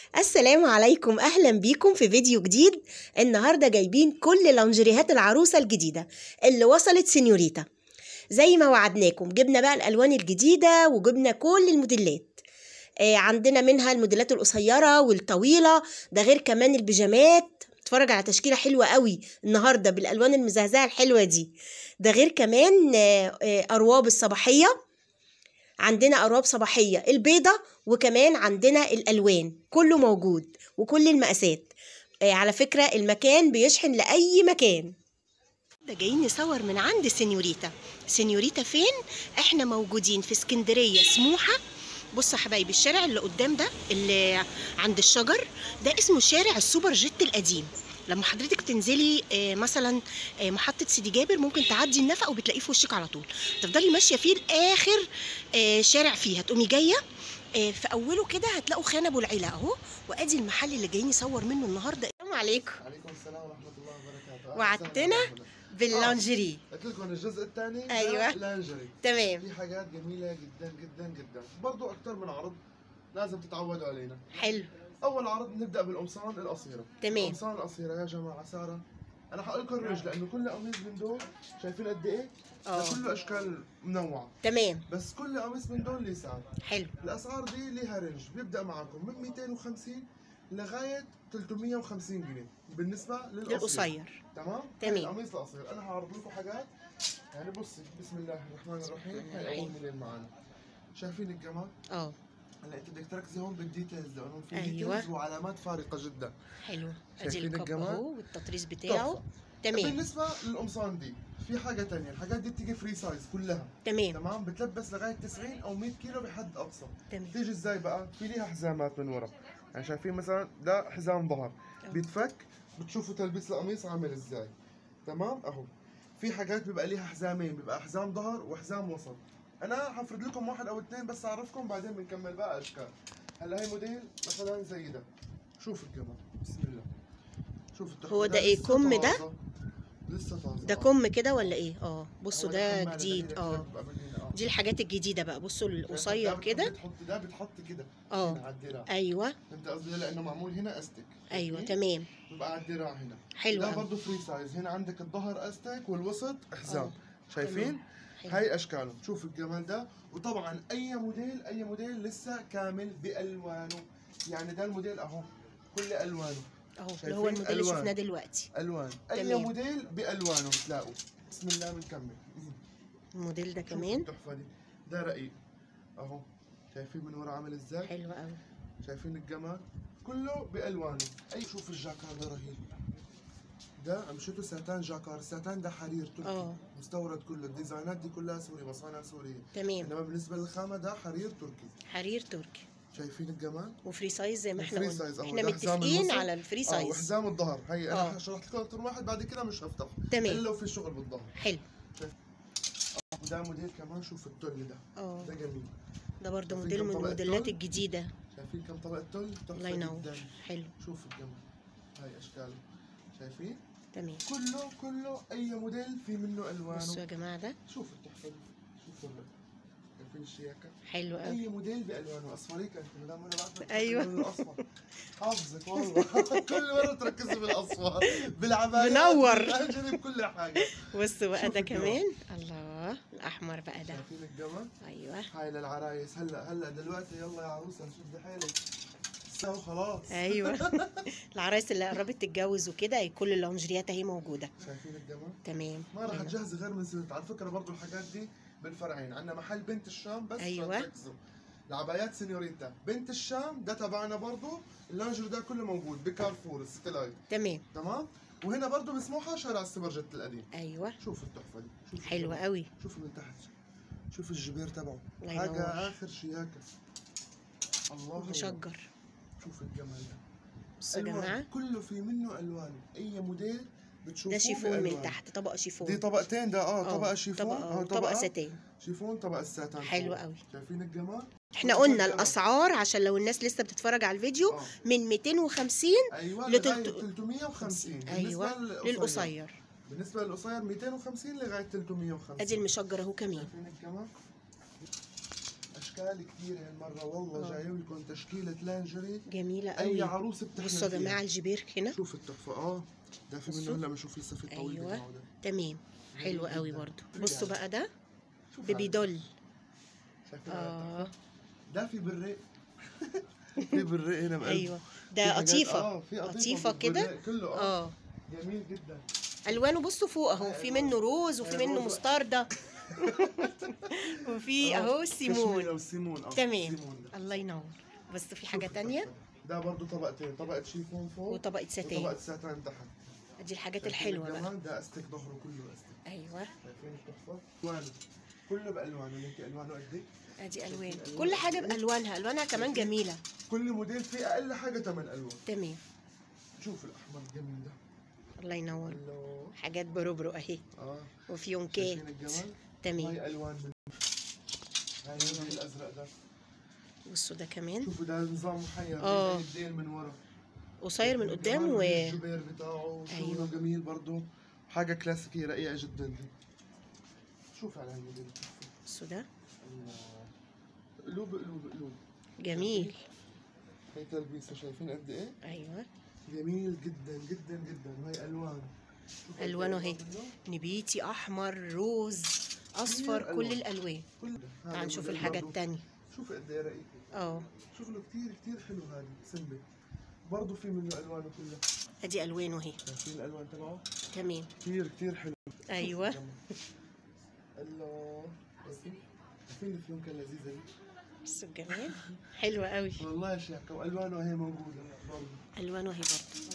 السلام عليكم اهلا بيكم في فيديو جديد النهارده جايبين كل لانجريهات العروسه الجديده اللي وصلت سينيوريتا زي ما وعدناكم جبنا بقى الالوان الجديده وجبنا كل الموديلات آه عندنا منها الموديلات القصيره والطويله ده غير كمان البيجامات اتفرج على تشكيله حلوه قوي النهارده بالالوان المزهزهه الحلوه دي ده غير كمان آه آه ارواب الصباحيه عندنا أرواب صباحية البيضة وكمان عندنا الألوان كله موجود وكل المقاسات آه على فكرة المكان بيشحن لأي مكان ده جايين نصور من عند سينيوريتا سينيوريتا فين؟ احنا موجودين في اسكندرية سموحة بصوا يا حبايبي الشارع اللي قدام ده اللي عند الشجر ده اسمه شارع السوبر جيت القديم لما حضرتك تنزلي آه، مثلا آه، محطة سيدي جابر ممكن تعدي النفق وبتلاقيه في وشك على طول تفضلي ماشية فيه لآخر آه، شارع فيه هتقومي جاية آه، في أوله كده هتلاقوا خان أبو العيلة أهو وأدي المحل اللي جايين يصور منه النهاردة السلام عليكم عليكم السلام ورحمة الله وبركاته وعدتنا باللانجري قلت لكم الجزء الثاني أيوة. لانجري تمام في حاجات جميلة جدا جدا جدا برضو أكثر من عرض لازم تتعودوا علينا حلو أول عرض نبدأ بالقمصان القصيرة تمام القمصان القصيرة يا جماعة سارة أنا حقول لكم الرينج لأنه كل قميص من دول شايفين قد إيه؟ اه ده كله أشكال منوعة تمام بس كل قميص من دول ليه سعر حلو الأسعار دي ليها رينج بيبدأ معكم من 250 لغاية 350 جنيه بالنسبة للقصير للقصير تمام تمام. هاي القميص القصير انا هعرض لكم حاجات يعني بصي بسم الله الرحمن الرحيم هاي اول الرحيم. موديل معنا شايفين الجمال اه هلا انت بدك تركزي هون بالديتيلز لانه في أيوة. ديتيلز وعلامات فارقه جدا حلو ادي شايفين الكب الجمال؟ اهو والتطريز بتاعه تحفة. تمام بالنسبه للقمصان دي في حاجه تانية الحاجات دي بتيجي فري سايز كلها تمام تمام بتلبس لغايه 90 او 100 كيلو بحد اقصى تمام بتيجي ازاي بقى في ليها حزامات من ورا يعني شايفين مثلا ده حزام ظهر آه. بيتفك بتشوفوا تلبيس القميص عامل ازاي تمام اهو في حاجات بيبقى ليها حزامين بيبقى حزام ظهر وحزام وسط انا حفرد لكم واحد او اثنين بس اعرفكم بعدين بنكمل بقى اشكال هلا هي موديل مثلا زي ده شوف الجمال بسم الله شوف التحفة. هو ده إيه؟ لسه كم ده؟ طازة. لسه طازه ده آه. كم كده ولا ايه اه بصوا هو ده الحمالة جديد هي كده اه بتبقى من هنا، آه. دي الحاجات الجديده بقى بصوا ده القصير بتحط- كده بتحط ده بتحط كده اه هنا على الدراع ايوه فهمت قصدي لانه معمول هنا استك ايوه شايفين؟ تمام بيبقى على الدراع هنا حلو ده قوي برضه فري سايز هنا عندك الظهر استك والوسط حزام آه. شايفين حلو. هاي اشكاله شوف الجمال ده وطبعا اي موديل اي موديل لسه كامل بالوانه يعني ده الموديل اهو كل الوانه اهو اللي شايفين هو الموديل اللي ألوان. شفناه دلوقتي الوان اي تمام. موديل بالوانه بتلاقوا بسم الله بنكمل الموديل ده شوفوا كمان التحفه دي ده رقيق اهو شايفين من ورا عامل ازاي حلو قوي شايفين الجمال كله بالوانه اي شوف الجاكار ده رهيب ده مشيته ساتان جاكار الساتان ده حرير تركي اه مستورد كله الديزاينات دي كلها سوري مصانع سوريه تمام انما بالنسبه للخامه ده حرير تركي حرير تركي شايفين الجمال وفري سايز زي ما احنا وفري قلنا سايز، أهو احنا ده حزام متفقين الوسط. على الفري اه سايز وحزام الظهر هي آه. انا شرحت لكم اكثر واحد بعد كده مش هفتحه تمام الا لو في شغل بالظهر حلو وده موديل كمان شوف التل ده اه ده جميل ده برضه شايفين موديل كم من طبقة الموديلات تول؟ الجديده شايفين كم طبقه تل تحفه الله ينور جدا حلو شوف الجمال هاي اشكاله شايفين تمام كله كله اي موديل في منه بصوا الوانه يا جماعه ده شوف التحفه دي شوف الرق. شايفين الشياكه حلو قوي اي موديل بالوانه اصفريك انت مدام انا بعرف أيوة. اللون الاصفر حافظك والله كل مره تركزي بالاصفر بالعبايات منور. بالأنجلي، بكل حاجه بصوا بقى شوف ده الجمال. كمان الله الاحمر بقى ده شايفين الجمل ايوه هاي للعرايس هلا هلا دلوقتي يلا يا عروسه شد حيلك سوا خلاص ايوه العرايس اللي قربت تتجوز وكده كل اللونجريات اهي موجوده شايفين الجمل تمام ما راح أيوة. تجهزي غير من سنة على فكره برضو الحاجات دي بالفرعين عندنا محل بنت الشام بس أيوة. عشان تركزوا. العبايات سينيوريتا بنت الشام ده تبعنا برضو اللانجر ده كله موجود بكارفور الستيلايت تمام تمام وهنا برضو بسموحه شارع السوبر جيت القديم ايوه شوف التحفه دي شوف حلوه الجمال. قوي شوف من تحت شوف الجبير تبعه الله حاجه ينور. اخر شياكه الله أكبر. مشجر شوف الجمال ده بصوا يا ألوان. جماعه كله في منه الوان اي موديل بتشوفوه ده شيفون من بألوان. تحت طبقه شيفون دي طبقتين ده اه آه، طبقه شيفون طبقه آه، آه، طبقه ستان شيفون طبقه الساتان حلو فوق. قوي شايفين الجمال احنا قلنا الاسعار عشان لو الناس لسه بتتفرج على الفيديو آه. من 250 ايوه لتلت- لغايه 350 ايوه بالنسبه للقصير بالنسبه للقصير 250 لغايه 350 ادي المشجر اهو كمان شايفين الجمال اشكال كثير هالمره والله آه. جايب لكم تشكيله لانجري جميله اي قوي عروسه بتحلم بصوا يا فيها. جماعه الجبير هنا شوف التحفه اه ده في منه بصوا. هلا بنشوف لسه في الطويل أيوة. بتاعه ده تمام حلو جميل قوي جداً. برضو حلو بصوا يعني. بقى ده شوف بيبي هذا. دول شايفين هذا اه التحفة؟ ده في بالريق في بالريق هنا بقلب ايوه في ده حاجات- قطيفه اه في قطيفه قطيفة كده. بالريق كله اه اه جميل جدا الوانه بصوا فوق اهو في منه روز وفي آه، منه روز. مستردة وفي آه، اهو كشمير سيمون او سيمون اه تمام سيمون ده. الله ينور بس في حاجه شوف تانية التحفة. ده برضه طبقتين طبقه شيفون فوق وطبقه ساتين وطبقه ساتان تحت دي الحاجات شايفين الحلوه بقى الجمال؟ ده استك ظهره كله استك ايوه شايفين التحفه الوانه كله بالوانه انت الوانه قد ايه ادي الوان الألوان. كل حاجه بالوانها الوانها كمان جميله كل موديل فيه اقل حاجه 8 الوان تمام شوف الاحمر الجميل ده الله ينور الله حاجات بربرو اهي اه وفيونكات شايفين الجمال تمام هاي الوان من هاي اللون الازرق ده بصوا ده كمان شوفوا ده نظام محير آه. بين الدين من ورا قصير من قدام كمان و الجبير بتاعه شغله أيوة. جميل برضه حاجه كلاسيكيه رقيقه جدا دي شوف على هالموديل بصوا ده الله قلوب قلوب قلوب جميل هي تلبيسه شايفين قد ايه ايوه جميل جدا جدا جدا وهي الوان شوف قد إيه ألوانه اهي. منه. نبيتي احمر روز اصفر كتير كل ألوان. الالوان كل ده. هذا تعال نشوف الموديل الحاجة برضه. التانية شوف قد ايه رقيق اه شغله كتير كتير حلو هذا سمبل برضه في منه الوانه كلها ادي الوانه اهي شايفين الالوان تبعه تمام كتير كتير حلو ايوه الله شايفين شايفين الفيونكه اللذيذه دي بصوا الجمال حلوه قوي والله شياكه والوانه هي موجوده برضه الوانه اهي برضه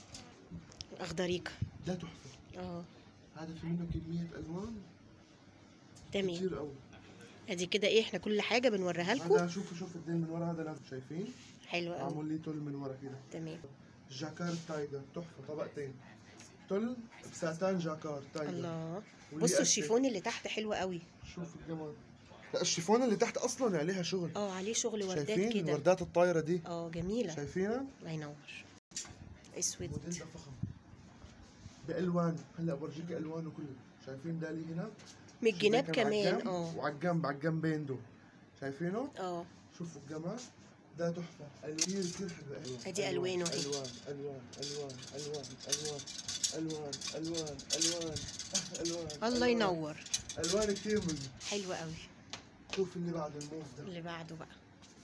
اخضريكه ده تحفه اه هذا في منه كميه الوان تمام كتير قوي ادي كده ايه احنا كل حاجه بنوريها هذا لكم شوفوا شوفوا الدين من ورا هذا لازم شايفين حلوه قوي معمول لي تل من ورا كده تمام جاكار تايجر تحفه طبقتين تل بساتان جاكار تايجر الله واللي بصوا أسد. الشيفون اللي تحت حلو قوي شوفوا الجمال لا الشيفون اللي تحت اصلا عليها شغل اه عليه شغل وردات شايفين كده الوردات الطايره دي اه جميله شايفينها الله ينور اسود الموديل ده فخم بالوان هلا بورجيك الوانه كله شايفين ده اللي هنا من الجناب شايفين على كمان الجنب اه وعلى الجنب على الجنبين دول شايفينه اه شوفوا الجمال ده تحفه الوان كثير حلوه أدي ألوانه أهي. الوان الوان الوان الوان الوان الوان الوان الوان الوان الله ألوان. ينور الوان كثير منه حلو قوي شوف اللي بعد الموف ده اللي بعده بقى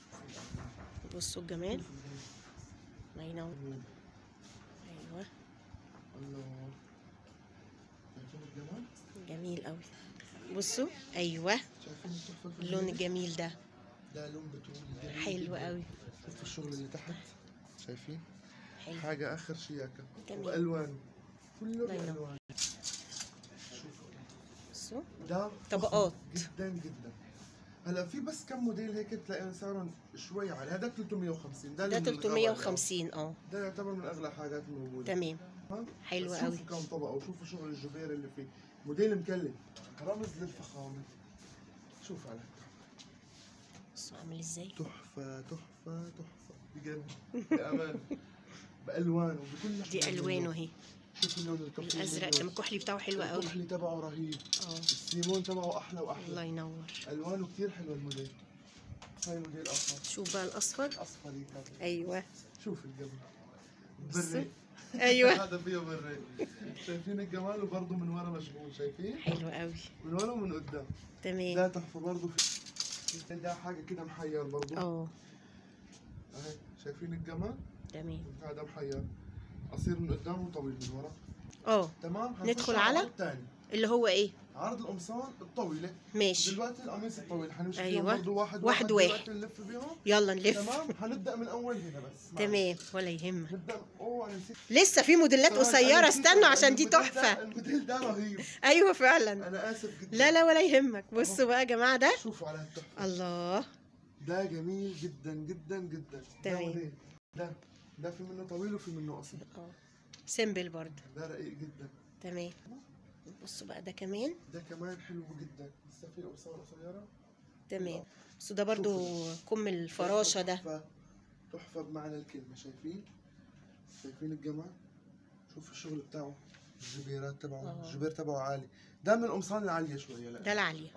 بصوا الجمال شوف الجمال. الله ينور الوان. ايوه الله شايفين الجمال جميل قوي بصوا ايوه شايفين التحفه في اللون الجمال؟ الجميل ده ده لون بتول جميل حلو جداً. قوي شوف الشغل اللي تحت شايفين حلو حاجة آخر شياكة جميل. وألوان كله الله ينور. بألوان شوفوا بصوا ده طبقات. فخم جدا جدا هلا في بس كم موديل هيك تلاقيهم سعرهم شوي عالي هذا 350 ده ده اللي من الغابة 350 اه الأول. ده يعتبر من اغلى حاجات موجوده تمام ها؟ حلو بس قوي. شوفوا كم طبقه وشوفوا شغل الجبير اللي فيه موديل مكلف رمز للفخامه شوف على بصوا عامل ازاي تحفه تحفه تحفه بجد بأمان بألوان وبكل دي حاجة الوانه منه. اهي شوفوا اللون الكحلي الازرق منه. الكحلي بتاعه حلو قوي الكحلي تبعه رهيب اه السيمون تبعه احلى الله واحلى ينور الوانه كثير حلوه الموديل هاي موديل اخر شوف بقى الاصفر اصفر هيك ايوه شوف الجمال بص. بري ايوه هذا فيه بري شايفين الجمال وبرضه من ورا مشغول شايفين حلو قوي من ورا ومن قدام تمام ده تحفه برضه في ده حاجه كده محير برضه اه اهي شايفين الجمال تمام هذا محير قصير من قدام وطويل من ورا اه تمام هنخش ندخل على على؟ العرض الثاني اللي هو ايه عرض القمصان الطويله ماشي دلوقتي القميص الطويل حنمشي أيوة. فيهم برضه واحد واحد واحد واحد. دلوقتي نلف بيهم يلا نلف تمام هنبدا من اول هنا بس معلش. تمام ولا يهمك نبدا اوه انا نسيت لسه في موديلات كمان أنا قصيره نسيت استنوا عشان دي الموديل ده- تحفه الموديل ده رهيب ايوه فعلا انا اسف جدا لا لا ولا يهمك بصوا بقى يا جماعه ده شوفوا على التحفه الله ده جميل جدا جدا جدا ده تمام. موديل ده ده في منه طويل وفي منه قصير اه سيمبل برضه ده رقيق جدا تمام بصوا بقى ده كمان ده كمان حلو جدا لسه في قمصان قصيره تمام بصوا ده برضو كم الفراشه ده تحفه تحفه بمعنى الكلمه شايفين شايفين الجمال شوف الشغل بتاعه الجبيرات تبعه آه. الجبير تبعه عالي ده من القمصان العاليه شويه لا ده العاليه اه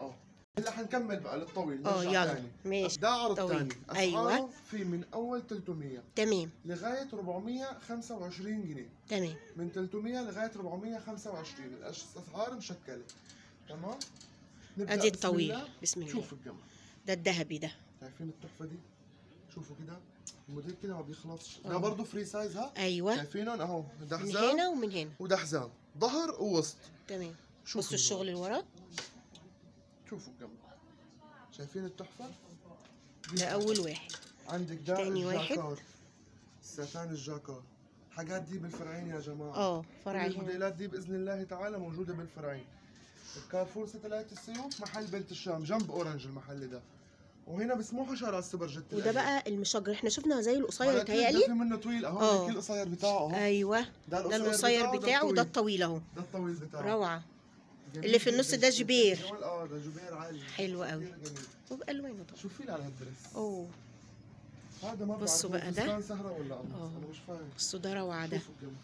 هلا حنكمل بقى للطويل اه نرجع يلا تاني. ماشي ده عرض طويل. ثاني أيوة. اسعاره في من اول 300 تمام لغايه 425 جنيه تمام من 300 لغايه 425 الاسعار مشكله تمام نبدأ ادي بسم الطويل الله. بسم الله شوفوا الجمال ده الذهبي ده شايفين التحفه دي شوفوا كده الموديل كده ما بيخلصش آه. ده برضه فري سايز ها ايوه شايفينهم اهو ده من حزام هنا ومن هنا وده حزام ظهر ووسط تمام شوفوا بصوا الشغل اللي ورا شوفوا الجمال شايفين التحفه ده اول واحد عندك ده تاني واحد. الجاكار الساتان الجاكار الحاجات دي بالفرعين يا جماعه اه كل فرع هنا الموديلات دي باذن الله تعالى موجوده بالفرعين الكارفور ستلايت السيوف محل بنت الشام جنب اورنج المحل ده وهنا بسموحه شارع السوبر جيت وده القديم. بقى المشجر احنا شفنا زي القصير ولا كيف ده يتهيألي في منه طويل اهو آه. هيك القصير بتاعه اهو ايوه ده ده القصير بتاعه وده الطويل اهو ده الطويل بتاعه روعه جميل اللي في النص جداً. ده جبير. جمال- اه ده جبير عالي حلو قوي. كتير جميل وبالوانه طبعا شوفي لي على هالدرس اوه هذا ما بصوا بعرف هو بقى ده. فستان سهره ولا قميص آه. انا مش فاهم بصوا ده روعه ده شوفوا الجمال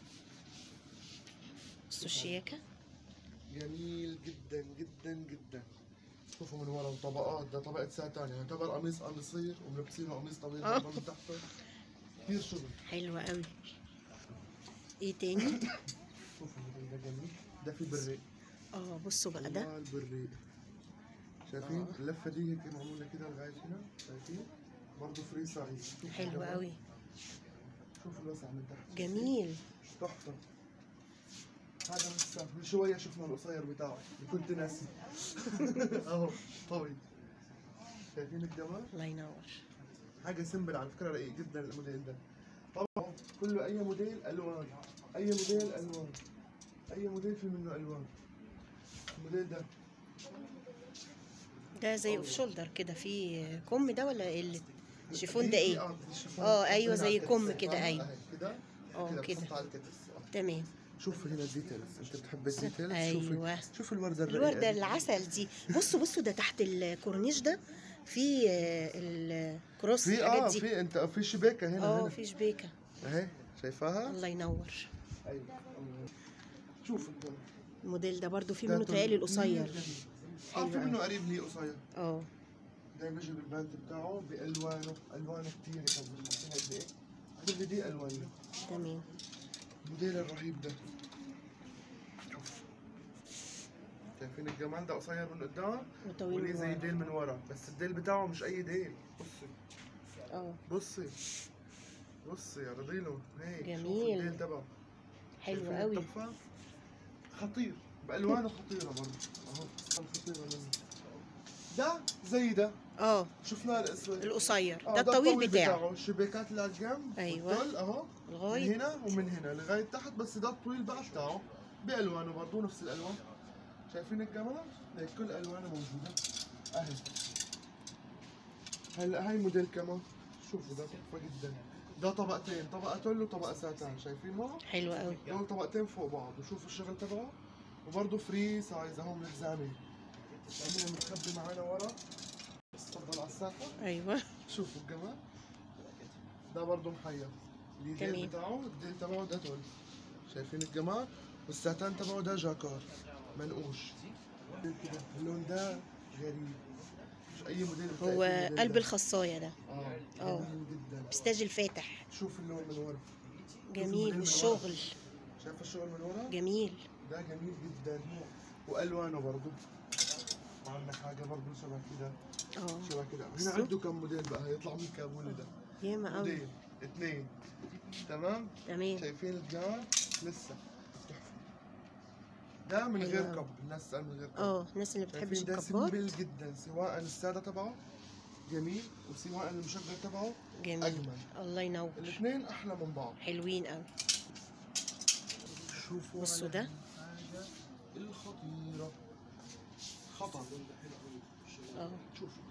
بصوا الشياكه جميل جدا جدا جدا شوفوا من ورا وطبقات ده طبقة ساتان يعتبر قميص قميصير وملبسينه قميص طويل آه. برضه من تحته كثير شغل حلوه قوي ايه تاني شوفوا ده جميل ده في بريق اه بصوا بقى ده الله البريق شايفين اللفة دي هيك معمولة كده لغاية هنا شايفين برضه فري سايز شوفوا حلو الجمال. قوي شوفوا الوسع من تحت جميل تحفة هذا من السقف من شوية شفنا القصير بتاعه كنت ناسي اهو طويل شايفين الجمال الله ينور حاجه سمبل على فكره رقيق جدا الموديل ده طبعا كله اي موديل الوان اي موديل الوان اي موديل في منه الوان الموديل ده ده زي اوف شولدر كده في كم ده ولا ايه اللي الشيفون ده دي- ايه آه، الشيفون آه، بتحط أيوة هنا زي على الكتف. كم كده، آه، أيوة. أهي كده اه كده كده بتحط على الكتف آه. تمام شوف هنا الديتيلز انت بتحب الديتيلز أيوة. شوفي شوف الورده الرقيقة الوردة دي. العسل دي بصوا بصوا ده تحت الكورنيش ده في آه، الكروس في الحاجات اه دي في انت في شباكه هنا اه هنا في شبيكه اهي شايفاها الله ينور ايوه شوف الجمال. الموديل ده برضو في ده منه تهيألي كتير القصير جميل. حلو اه في أوي. منه قريب لي قصير اه ده بيجي بالباند بتاعه بالوانه الوانه كتير طب قد ايه كل دي الوان تمام الموديل الرهيب ده شوف شايفين الجمال ده قصير من قدام وطويل وليه من زي ورا. ديل من ورا بس الديل بتاعه مش اي ديل بصي اه بصي بصي يا رضيله هيك شوف جميل. الديل تبعه حلو شايفين قوي التحفة؟ خطير بالوانه خطيره برضه اهو خطيره منه ده زي ده اه شفناه الاسود القصير آه، ده الطويل بتاعه الشباكات اللي على الجنب أيوة. والطول اهو من لغايه هنا ومن هنا لغايه تحت بس ده الطويل بقى بتاعه بالوانه برضه نفس الالوان شايفين الجمال هيك كل الوانه موجوده اهي هلا هاي موديل كمان شوفوا ده تحفه جدا ده طبقتين طبقه تل وطبقه ساتان شايفينهم حلو قوي دول طبقتين فوق بعض وشوفوا الشغل تبعه وبرضه فري سايز اهو من الحزامه الحزامه متخبي معانا ورا تفضل على الساحه ايوه شوفوا الجمال ده برضه محير الديل تمام. بتاعه الديل تبعه ده تول شايفين الجمال والساتان تبعه ده جاكار منقوش كده اللون ده غريب مش اي موديل بتلاقي هو فيه الموديل قلب ده. الخصايه ده اه آه. جميل جدا بستاج الفاتح شوف اللون من ورا جميل والشغل شايف الشغل من ورا جميل ده جميل جدا والوانه برضه وعندك حاجه برضه شبه كده اه شبه كده هنا بصوا. عنده كم موديل بقى هيطلع من كابول ده ياما قوي موديل اثنين تمام تمام شايفين الجمال لسه تحفه ده من حلو غير أوي. كب الناس تسال من غير كب اه الناس اللي بتحبش شايفين ده الكبات سمبل جدا سواء الساده تبعه جميل وسواء المشغل تبعه جميل اجمل الله ينور الاثنين احلى من بعض حلوين قوي شوفوا بصوا على ده. الحاجة الخطيرة خطر اه شوفوا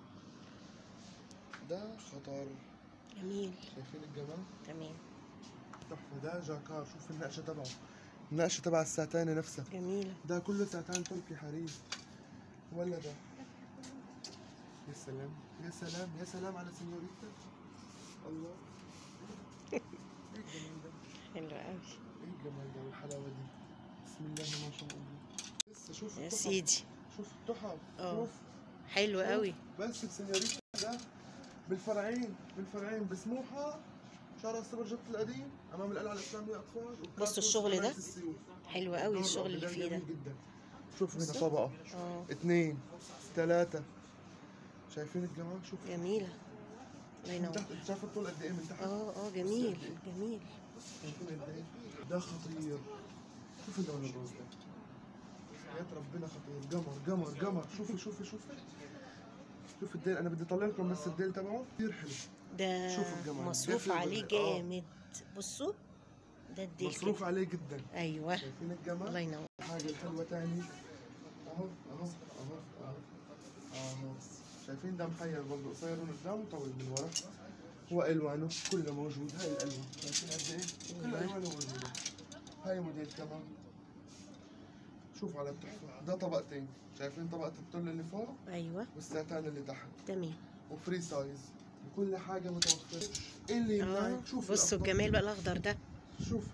ده خطر جميل شايفين الجمال تمام تحفة ده جاكار شوف النقشة تبعه النقشة تبع الساتانة نفسها جميلة ده كله ساتان تركي حرير ولا ده يا سلام يا سلام يا سلام على سنيوريتا الله ايه الجمال ده حلو قوي ايه الجمال ده والحلاوة دي بسم الله ما شاء الله لسه شوف يا التحف. سيدي شوف التحف آه. شوف حلو شوف. قوي بس السنيوريتا ده بالفرعين بالفرعين بسموحه شارع السوبر القديم امام القلعه الاسلاميه اطفال وكارفور الشغل ده. حماية السيول. حلو قوي دور الشغل اللي ده فيه ده جميل جدا شوف هنا بصوا. طبقه اه اثنين ثلاثه شايفين الجمال شوف جميلة الله من ينور تحت انت شايف الطول قد ايه من تحت اه اه جميل جميل شايفين قد ايه ده خطير شوف اللون الروز ده يا ربنا خطير قمر قمر قمر شوفي شوفي شوفي شوف الديل انا بدي اطلع لكم بس الديل تبعه كثير حلو ده شوفوا الجمال. مصروف ده في عليه البداية. آه. جامد بصوا ده الديل مصروف كده. عليه جدا ايوه شايفين الله الجمال ينور حاجه الحلوه تاني اهو اهو اهو اهو اهو شايفين ده محير برضه قصير من قدام وطويل من ورا هو الوانه كله موجود هاي الالوان شايفين قد ايه كل أيوة. الوانه موجوده هاي موديل كمان شوف على التحفه ده طبقتين شايفين طبقه التل اللي فوق ايوه والستان اللي تحت تمام وفري سايز وكل حاجه متوفره إيه اللي اه يمنعك شوف بصوا الأفضل. الجمال بقى الاخضر ده شوف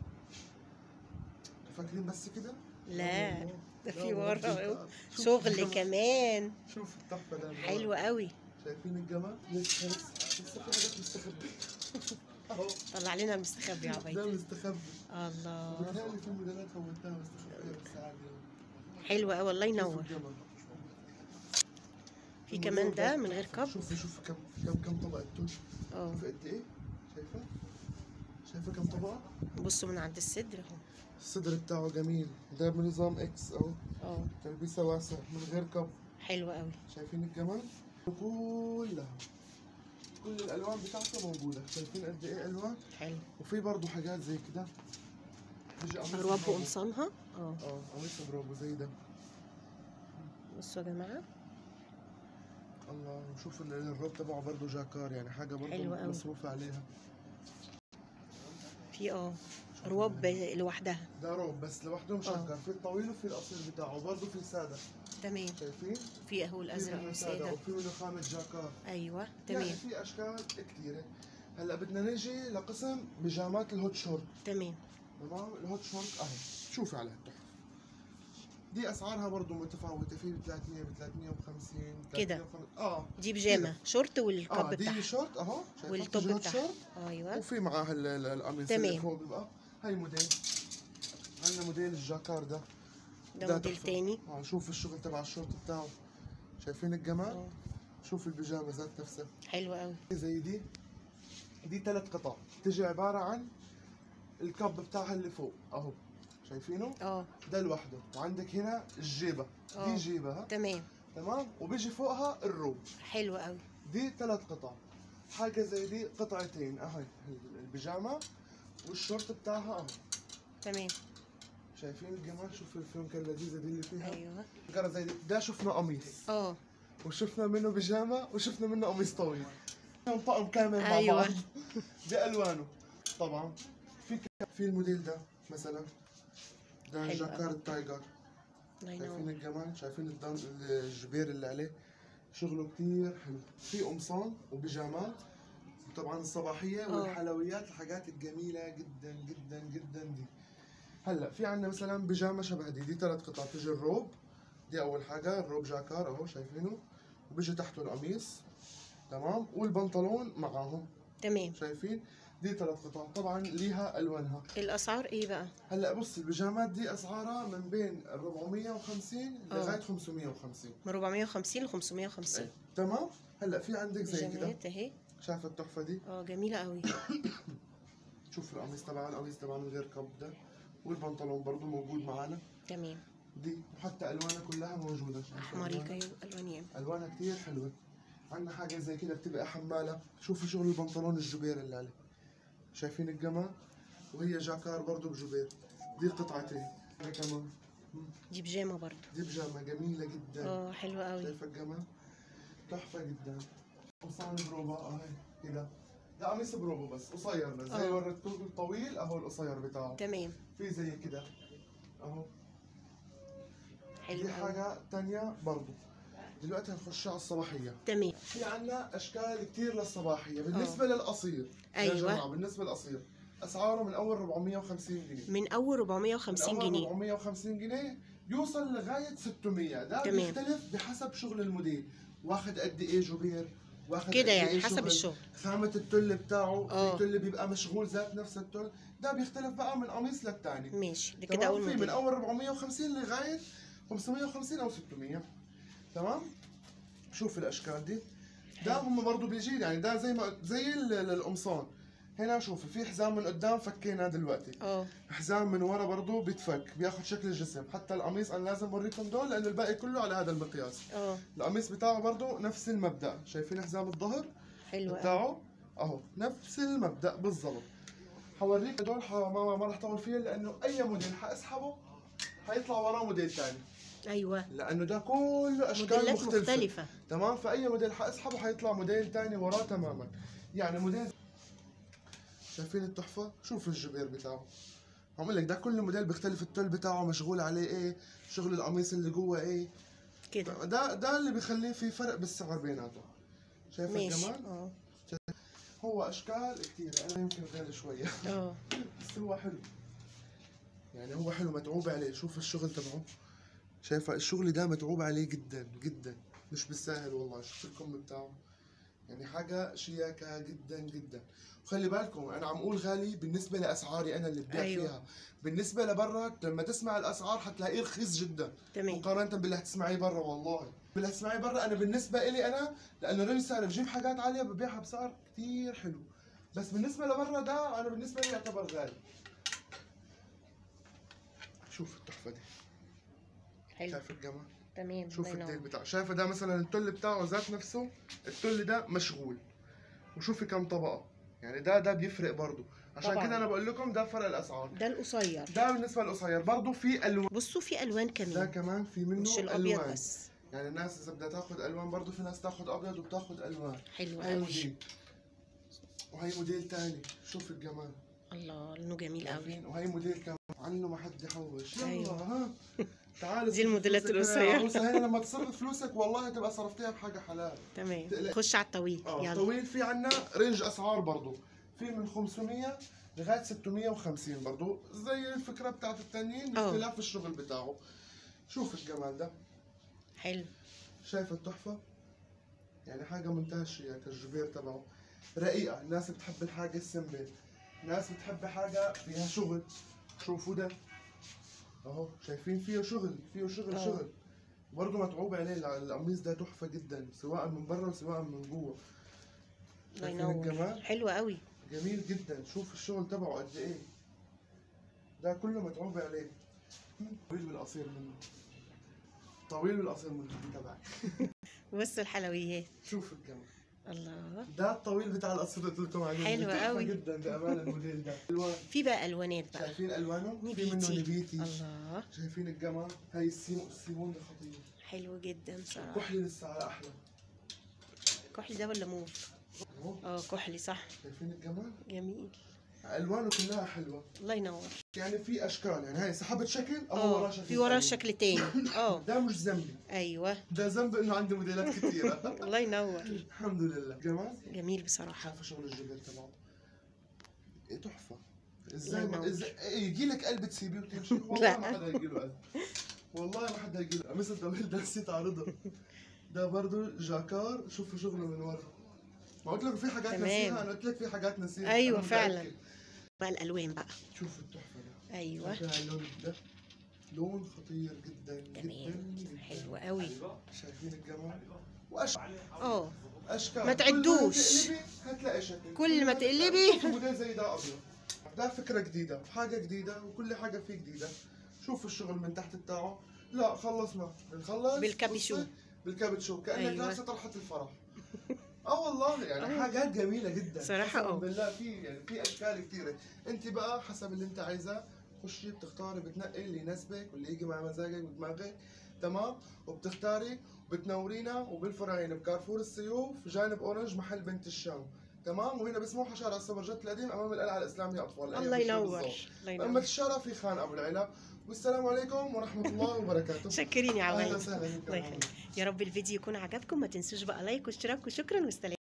فاكرين بس كده لا لا ده لا في والله ورا بجد. أهو. شوف شغل الجمال. كمان شوف التحفه ده حلو قوي شايفين الجمال لسه لسه لسه في حاجات مستخبيه اهو طلع لنا المستخبي يا ده عبيد مستخبي الله وبالتالي في موديلات فوتها مستخبيه بس عادي حلو قوي الله شوف ينور الجمال. في كمان ده من غير كب شوفي شوف كم كم كم طبقه توش اه شوفي قد ايه شايفه شايفه كم طبقه بصوا من عند الصدر اهو الصدر بتاعه جميل ده بنظام اكس اهو اه تلبيسه واسع من غير كب حلو قوي شايفين الجمال كلها كل الالوان بتاعته موجوده شايفين قد ايه الوان حلو وفي برضه حاجات زي كده بيجي قميص ارواب برافو. وقمصانها اه اه قميص برافو زي ده بصوا يا جماعه الله وشوف ال- الروب تبعه برضه جاكار يعني حاجه حلو برضه أوي. مصروف عليها في اه رواب لوحدها ده روب بس لوحده مش آه. جاكار في الطويل وفي القصير بتاعه وبرضه في ساده تمام شايفين في اهو في الازرق منه ساده والساده وفي منه خامه جاكار ايوه يعني تمام في اشكال كثيره هلا بدنا نيجي لقسم بيجامات الهوت شورت تمام تمام الهوت شورت اهي شوفي عليها التحفه دي اسعارها برضه متفاوته في ب 300 ب 350 كده. 350 اه دي بيجامه شورت والكب اه بتاعها دي شورت اهو شايفة؟ والتوب بتيجي هوت بتاعها شورت ايوه وفي معاها ال- ال- القميص تمام. اللي فوق بيبقى هاي موديل عندنا موديل الجاكار ده ده موديل تحفة. تاني اه شوف الشغل تبع الشورت بتاعه شايفين الجمال اه شوف البيجامه ذات نفسها حلو قوي زي دي دي ثلاث قطع تجي عباره عن الكب بتاعها اللي فوق اهو شايفينه اه ده لوحده وعندك هنا الجيبه آه. دي جيبه ها تمام تمام وبيجي فوقها الروب حلو قوي دي ثلاث قطع حاجه زي دي قطعتين اهي البيجامه والشورت بتاعها اهو تمام شايفين الجمال شوف الفيونكه اللذيذه دي اللي فيها ايوه فكرة زي دي ده شفنا قميص اه وشفنا منه بيجامه وشفنا منه قميص طويل كان طقم كامل مع أيوة. بعض بالوانه طبعا في ك- في الموديل ده مثلا ده حلو جاكار أوي. التايجر الله شايفين ينور الجمال شايفين الدم الجبير اللي عليه شغله كتير حلو في قمصان وبيجامات طبعا الصباحيه آه. والحلويات الحاجات الجميله جدا جدا جدا دي هلا في عندنا مثلا بيجامه شبه دي دي ثلاث قطع بتجي الروب دي اول حاجه الروب جاكار اهو شايفينه وبيجي تحته القميص تمام والبنطلون معاهم تمام شايفين دي ثلاث قطع طبعا ليها الوانها الاسعار ايه بقى هلا بص البيجامات دي اسعارها من بين ال 450 آه. لغايه 550 من 450 ل 550 تمام هلا في عندك زي كده بيجامات اهي شايف التحفه دي اه جميله قوي شوف القميص تبعها القميص تبعها من غير كب ده والبنطلون برضو موجود معانا تمام دي وحتى الوانها كلها موجوده شايف احمريكا ألوانها؟ الوانيا الوانها كتير حلوه عندنا حاجه زي كده بتبقى حماله شوفوا شغل البنطلون الجبير اللي عليه شايفين الجمال وهي جاكار برضو بجبير دي قطعتين هذا كمان مم. دي بيجامه برضو دي بيجامه جميله جدا اه حلوه قوي شايفه الجمال تحفه جدا قمصان بروبا اهي كده ده قميص بروبا بس قصير بس زي آه. وريتكم الطويل اهو القصير بتاعه تمام في زي كده اهو حلو دي قوي حاجه تانية برضو دلوقتي هنخش على الصباحيه تمام في عنا اشكال كتير للصباحيه بالنسبه للقصير يا أيوة. جماعه بالنسبه للقصير اسعاره من اول 450 جنيه من اول 450 من أول جنيه 450 جنيه يوصل لغايه 600 ده تمام. بيختلف بحسب شغل الموديل واخد قد ايه جوبير واخد كده قد يعني إيه حسب شغل. الشغل خامة التل بتاعه آه. في تل بيبقى مشغول ذات نفس التل ده بيختلف بقى من قميص للتاني ماشي ده كده تمام اول في من موديل اول 450 لغايه 550 او 600 تمام شوف الاشكال دي ده هم برضه بيجي يعني ده زي ما زي ال- ال- القمصان هنا شوفي في حزام من قدام فكينا دلوقتي اه حزام من ورا برضه بيتفك بياخد شكل الجسم حتى القميص انا لازم اوريكم دول لانه الباقي كله على هذا المقياس اه القميص بتاعه برضه نفس المبدا شايفين حزام الظهر حلو قوي بتاعه اهو نفس المبدا بالضبط حوريك هدول ح- ما ما راح اطول فيه لانه اي موديل حاسحبه حيطلع وراه موديل ثاني ايوه لانه ده كله اشكال موديلات مختلفه مختلفة تمام فاي موديل حاسحبه حيطلع موديل ثاني وراه تماما يعني موديل شايفين التحفه شوف الجبير بتاعه عم لك ده كل موديل بيختلف التل بتاعه مشغول عليه ايه شغل القميص اللي جوا ايه كده ده ده اللي بيخليه في فرق بالسعر بيناتهم شايف ماشي الجمال اه هو اشكال كثيره انا يمكن غالي شويه اه بس هو حلو يعني هو حلو متعوب عليه شوف الشغل تبعه شايفه الشغل ده متعوب عليه جدا جدا مش بالساهل والله شوف الكم بتاعه يعني حاجة شياكة جدا جدا وخلي بالكم أنا عم أقول غالي بالنسبة لأسعاري أنا اللي ببيع أيوة. فيها بالنسبة لبرا لما تسمع الأسعار حتلاقيه رخيص جدا تمام مقارنة باللي هتسمعيه برا والله باللي هتسمعيه برا أنا بالنسبة إلي أنا لأنه غير سعر بجيب حاجات عالية ببيعها بسعر كتير حلو بس بالنسبة لبرا ده أنا بالنسبة لي يعتبر غالي شوف التحفة دي حلو شايف الجمال تمام شوف الله الديل ينور. بتاعه شايفه ده مثلا التل بتاعه ذات نفسه التل ده مشغول وشوفي كم طبقه يعني ده ده بيفرق برضه عشان طبعاً. كده انا بقول لكم ده فرق الاسعار ده القصير ده بالنسبه للقصير برضه في الوان بصوا في الوان ده كمان كمان في منه مش الابيض الوان بس يعني الناس اذا بدها تاخذ الوان برضه في ناس تاخذ ابيض وبتاخذ الوان حلو هاي قوي موديل وهي موديل تاني شوف الجمال الله لونه جميل قوي عارفين؟ وهي موديل كمان عنه ما حد يحوش يلا أيوة. ها تعالي دي الموديلات فلوسك هنا يا القصيرة. عروسة. هنا لما تصرف فلوسك والله تبقى صرفتيها بحاجه حلال تمام تقلق. خش على الطويل اه يلا طويل في عنا رينج اسعار برضو في من 500 لغايه 650 برضو زي الفكره بتاعت التانيين اه. باختلاف الشغل بتاعه شوف الجمال ده حلو شايف التحفه يعني حاجه منتهى الشياكه الجبير تبعه رقيقه الناس بتحب الحاجه السمبل ناس بتحب حاجه فيها شغل شوفوا ده اهو شايفين فيه شغل فيه شغل اه. شغل برضه متعوب عليه الع- القميص ده تحفه جدا سواء من بره وسواء من جوه الله شايفين ينور الجمال حلو قوي جميل جدا شوف الشغل تبعه قد ايه ده كله متعوب عليه طويل بالقصير منه طويل بالقصير منه دي تبعي بص الحلويات شوف الجمال الله ده الطويل بتاع القصير اللي قلت لكم عليه حلو تحفة قوي. جدا بامانه الموديل ده الوان في بقى الوانات بقى شايفين الوانه في منه نبيتي نبيتي الله شايفين الجمال هاي السيمون السيمون ده خطير حلو جدا صراحه كحلي لسه على احلى كحلي ده ولا موف اهو اه كحلي صح شايفين الجمال جميل الوانه كلها حلوه الله ينور يعني في اشكال يعني هاي سحبت شكل او اه وراه شكل في وراه تاني. شكل تاني اه ده مش ذنبي ايوه ده ذنب انه عندي موديلات كثيره الله ينور الحمد لله جمال جميل بصراحه شايفه شغل الجبل تبعه إيه تحفه الله ازاي ما ينور. ازاي يجي لك قلب تسيبيه وتمشي لا. والله ما حدا يجي له قلب والله ما حدا يجي له مثل طويل ده نسيت اعرضه ده برضه جاكار شوفوا شغله من ورا ما قلت لك في حاجات تمام. نسيها انا قلت لك في حاجات نسيها أيوة أنا فعلا. متأكد. بقى الالوان بقى شوفوا التحفه ده ايوه شايفين اللون ده لون خطير جدا جدا تمام جدا حلو قوي شايفين الجمال واشكال اه اشكال ما تعدوش. كل ما تقلبي هتلاقي شكل كل ما تقلبي. شوفي موديل زي ده ابيض ده فكره جديده حاجه جديده وكل حاجه فيه جديده شوف الشغل من تحت بتاعه لا خلصنا بنخلص بالكابيشو. بصي، بالكابيشو كانك أيوة. لابسه طرحه الفرح اه والله يعني آه. حاجات جميله جدا صراحة قسماً آه. بالله في يعني في اشكال كثيره انت بقى حسب اللي انت عايزاه خشي بتختاري بتنقي اللي يناسبك واللي يجي مع مزاجك ودماغك تمام وبتختاري وبتنورينا وبالفرعين بكارفور السيوف جانب اورنج محل بنت الشام تمام وهنا بسموحه شارع السبرجت القديم امام القلعه الاسلاميه اطفال الله أي شيء ينور بالضبط. الله اما ينور الشارع في خان ابو العلا والسلام عليكم ورحمه الله وبركاته شكرين يا اهلا عواد وسهلا بكم. الله يخليك يا رب الفيديو يكون عجبكم ما تنسوش بقى لايك واشتراك وشكرا واستلام